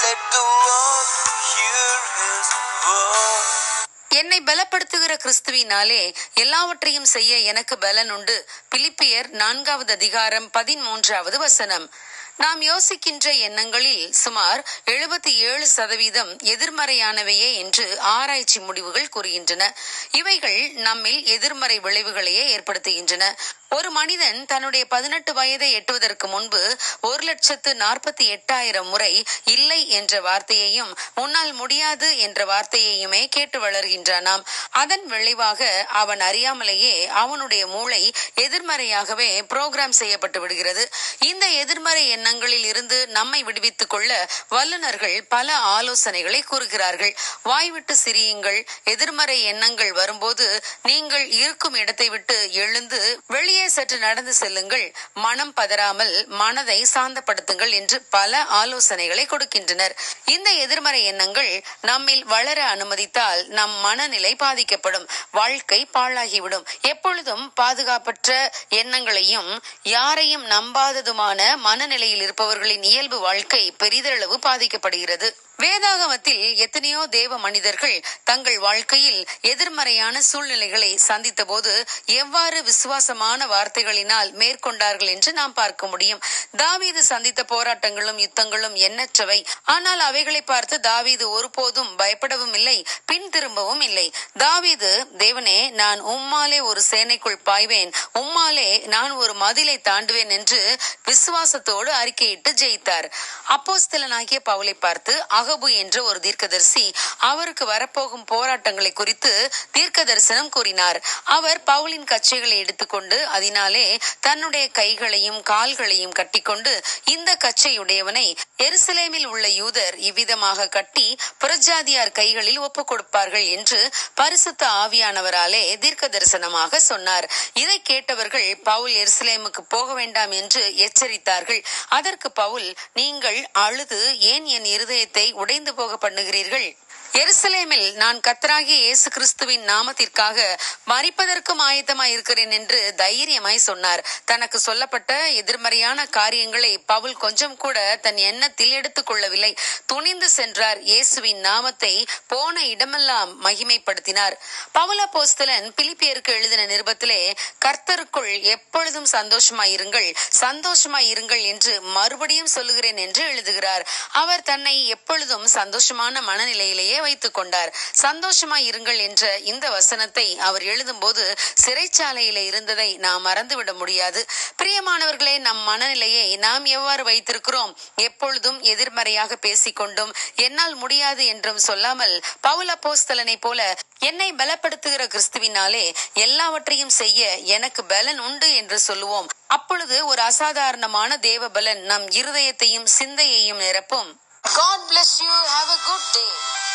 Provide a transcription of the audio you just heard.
let the world hear his voice. என்னை பலப்படுத்துகிற கிறிஸ்துவினாலே எல்லாவற்றையும் செய்ய எனக்கு பலன் உண்டு பிலிப்பியர் நான்காவது அதிகாரம் பதிமூன்றாவது வசனம் நாம் யோசிக்கின்ற எண்ணங்களில் சுமார் எழுபத்தி ஏழு சதவீதம் எதிர்மறையானவையே என்று ஆராய்ச்சி முடிவுகள் கூறுகின்றன இவைகள் நம்மில் எதிர்மறை விளைவுகளையே ஏற்படுத்துகின்றன ஒரு மனிதன் தன்னுடைய பதினெட்டு வயதை எட்டுவதற்கு முன்பு ஒரு லட்சத்து நாற்பத்தி எட்டாயிரம் முறை இல்லை என்ற வார்த்தையையும் உன்னால் முடியாது என்ற வார்த்தையையுமே கேட்டு வளர்கின்றானாம் அதன் விளைவாக அவன் அறியாமலேயே அவனுடைய மூளை எதிர்மறையாகவே புரோகிராம் செய்யப்பட்டு விடுகிறது இந்த எதிர்மறை எண்ணங்களில் இருந்து நம்மை விடுவித்துக் கொள்ள வல்லுநர்கள் பல ஆலோசனைகளை கூறுகிறார்கள் வாய்விட்டு சிரியுங்கள் எதிர்மறை எண்ணங்கள் வரும்போது நீங்கள் இருக்கும் இடத்தை விட்டு எழுந்து வெளியே சற்று நடந்து செல்லுங்கள் மனம் பதறாமல் மனதை சாந்தப்படுத்துங்கள் என்று பல ஆலோசனைகளை கொடுக்கின்றனர் இந்த எதிர்மறை எண்ணங்கள் நம்மில் வளர அனுமதித்தால் நம் மனநிலை பாதிக்கப்படும் வாழ்க்கை பாழாகிவிடும் எப்பொழுதும் பாதுகாப்பற்ற எண்ணங்களையும் யாரையும் நம்பாததுமான மனநிலையில் இருப்பவர்களின் இயல்பு வாழ்க்கை பெரிதளவு பாதிக்கப்படுகிறது வேதாகமத்தில் எத்தனையோ தேவ மனிதர்கள் தங்கள் வாழ்க்கையில் எதிர்மறையான சூழ்நிலைகளை சந்தித்த போது எவ்வாறு விசுவாசமான வார்த்தைகளினால் மேற்கொண்டார்கள் என்று நாம் பார்க்க முடியும் தாவீது சந்தித்த போராட்டங்களும் யுத்தங்களும் எண்ணற்றவை ஆனால் அவைகளை பார்த்து தாவீது ஒருபோதும் பயப்படவும் இல்லை பின் திரும்பவும் இல்லை தாவீது தேவனே நான் உம்மாலே ஒரு சேனைக்குள் பாய்வேன் உம்மாலே நான் ஒரு மதிலை தாண்டுவேன் என்று விசுவாசத்தோடு அறிக்கையிட்டு ஜெயித்தார் அப்போஸ்தலனாகிய பவுலை பார்த்து அகபு என்ற ஒரு தீர்க்கதரிசி அவருக்கு வரப்போகும் போராட்டங்களை குறித்து தீர்க்க தரிசனம் கூறினார் அவர் பவுலின் கச்சைகளை எடுத்துக்கொண்டு அதனாலே தன்னுடைய கைகளையும் கால்களையும் கட்டிக்கொண்டு இந்த கச்சையுடையவனை எருசலேமில் உள்ள யூதர் இவ்விதமாக கட்டி புறஜாதியார் கைகளில் ஒப்புக் கொடுப்பார்கள் என்று பரிசுத்த ஆவியானவராலே தீர்க்க தரிசனமாக சொன்னார் இதை கேட்டவர்கள் பவுல் எருசலேமுக்கு போக வேண்டாம் என்று எச்சரித்தார்கள் அதற்கு பவுல் நீங்கள் அழுது ஏன் என் இருதயத்தை உடைந்து போக பண்ணுகிறீர்கள் எருசலேமில் நான் கத்தராகிய இயேசு கிறிஸ்துவின் நாமத்திற்காக மறிப்பதற்கும் ஆயத்தமாய் இருக்கிறேன் என்று தைரியமாய் சொன்னார் தனக்கு சொல்லப்பட்ட எதிர்மறையான காரியங்களை பவுல் கொஞ்சம் கூட தன் எண்ணத்தில் எடுத்துக் கொள்ளவில்லை துணிந்து சென்றார் இயேசுவின் நாமத்தை போன இடமெல்லாம் மகிமைப்படுத்தினார் பவுல போஸ்தலன் பிலிப்பியருக்கு எழுதின நிருபத்திலே கர்த்தருக்குள் எப்பொழுதும் சந்தோஷமாய் இருங்கள் சந்தோஷமாய் இருங்கள் என்று மறுபடியும் சொல்லுகிறேன் என்று எழுதுகிறார் அவர் தன்னை எப்பொழுதும் சந்தோஷமான மனநிலையிலேயே வைத்துக் கொண்டார் சந்தோஷமாய் இருங்கள் என்ற இந்த வசனத்தை அவர் எழுதும்போது சிறைச்சாலையில இருந்ததை நாம் மறந்துவிட முடியாது பிரியமானவர்களே நம் மனநிலையை நாம் எவ்வாறு வைத்திருக்கிறோம் எப்பொழுதும் எதிர்மறையாக பேசிக்கொண்டும் என்னால் முடியாது என்றும் சொல்லாமல் பவுல போஸ்தலனை போல என்னை பலப்படுத்துகிற கிறிஸ்துவினாலே எல்லாவற்றையும் செய்ய எனக்கு பலன் உண்டு என்று சொல்லுவோம் அப்பொழுது ஒரு அசாதாரணமான தேவ பலன் நம் இருதயத்தையும் சிந்தையையும் நிரப்பும் God bless you. Have a good day.